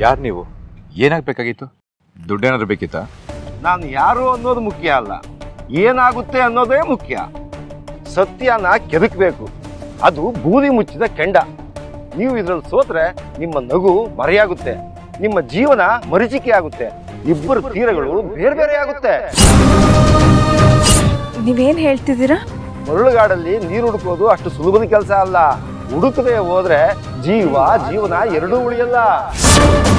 ಯಾರು ನೀವು ಏನಾಗಬೇಕಾಗಿತ್ತು ದುಡ್ಡೇನಾದ್ರೂ ಬೇಕಿತ್ತಾ ನಾನು ಯಾರು ಅನ್ನೋದು ಮುಖ್ಯ ಅಲ್ಲ ಏನಾಗುತ್ತೆ ಅನ್ನೋದೇ ಮುಖ್ಯ ಸತ್ಯನ ಕೆದಕ್ಬೇಕು ಅದು ಬೂದಿ ಮುಚ್ಚಿದ ಕೆಂಡ ನೀವು ಇದ್ರಲ್ಲಿ ಸೋತ್ರೆ ನಿಮ್ಮ ನಗು ಮರೆಯಾಗುತ್ತೆ ನಿಮ್ಮ ಜೀವನ ಮರೀಚಿಕೆ ಆಗುತ್ತೆ ಇಬ್ಬರು ತೀರಗಳು ಬೇರೆ ಬೇರೆ ಆಗುತ್ತೆ ನೀವೇನ್ ಹೇಳ್ತಿದ್ದೀರಾ ಮರಳುಗಾಡಲ್ಲಿ ನೀರು ಹುಡುಕೋದು ಅಷ್ಟು ಸುಲಭದ ಕೆಲಸ ಅಲ್ಲ ಹುಡುಕದೆ ಹೋದ್ರೆ ಜೀವ ಜೀವನ ಎರಡೂ ಉಳಿಯಲ್ಲ